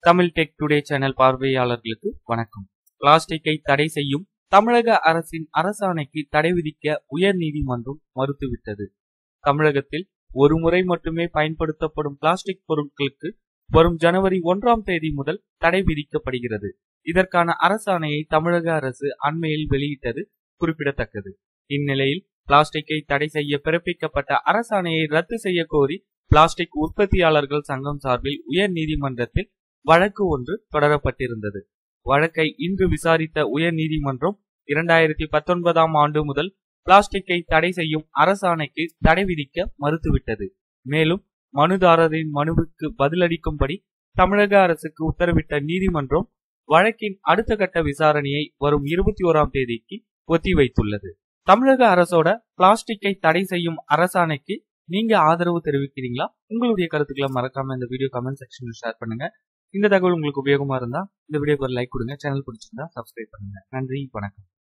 Tamil tech today channel பார்வையாளர்களுக்கு வணக்கம் பிளாஸ்டிக்கை தடை செய்யும் தமிழக அரசின் அரசாணைக்கு தடை விதிக்க உயர்நீதிமன்றம் மறுத்துவிட்டது தமிழகத்தில் ஒரு முறை மட்டுமே பயன்படுத்தப்படும் பிளாஸ்டிக் பொருட்களுக்கு வரும் ஜனவரி ஒன்றாம் தேதி முதல் தடை விதிக்கப்படுகிறது இதற்கான அரசாணையை தமிழக அரசு அண்மையில் வெளியிட்டது குறிப்பிடத்தக்கது இந்நிலையில் பிளாஸ்டிக்கை தடை செய்ய பிறப்பிக்கப்பட்ட அரசாணையை ரத்து செய்ய கோரி பிளாஸ்டிக் உற்பத்தியாளர்கள் சங்கம் சார்பில் உயர் நீதிமன்றத்தில் வழக்கு ஒன்று தொடரப்பட்டிருந்தது வழக்கை இன்று விசாரித்த உயர் நீதிமன்றம் இரண்டாயிரத்தி பத்தொன்பதாம் ஆண்டு முதல் பிளாஸ்டிக்கை தடை செய்யும் அரசாணைக்கு தடை விதிக்க மறுத்துவிட்டது மேலும் மனுதாரரின் மனுவுக்கு பதிலளிக்கும்படி தமிழக அரசுக்கு உத்தரவிட்ட நீதிமன்றம் வழக்கின் அடுத்த கட்ட விசாரணையை வரும் இருபத்தி ஓராம் தேதிக்கு ஒத்திவைத்துள்ளது தமிழக அரசோட பிளாஸ்டிக்கை தடை செய்யும் அரசாணைக்கு நீங்க ஆதரவு தெரிவிக்கிறீங்களா உங்களுடைய கருத்துக்களை மறக்காம இந்த வீடியோ கமெண்ட் செக்ஷன்ல ஷேர் பண்ணுங்க இந்த தகவல் உங்களுக்கு உபயோகமா இருந்தா இந்த வீடியோக்கு ஒரு லைக் கொடுங்க சேனல் பிடிச்சிருந்தா சப்ஸ்கிரைப் பண்ணுங்க நன்றி வணக்கம்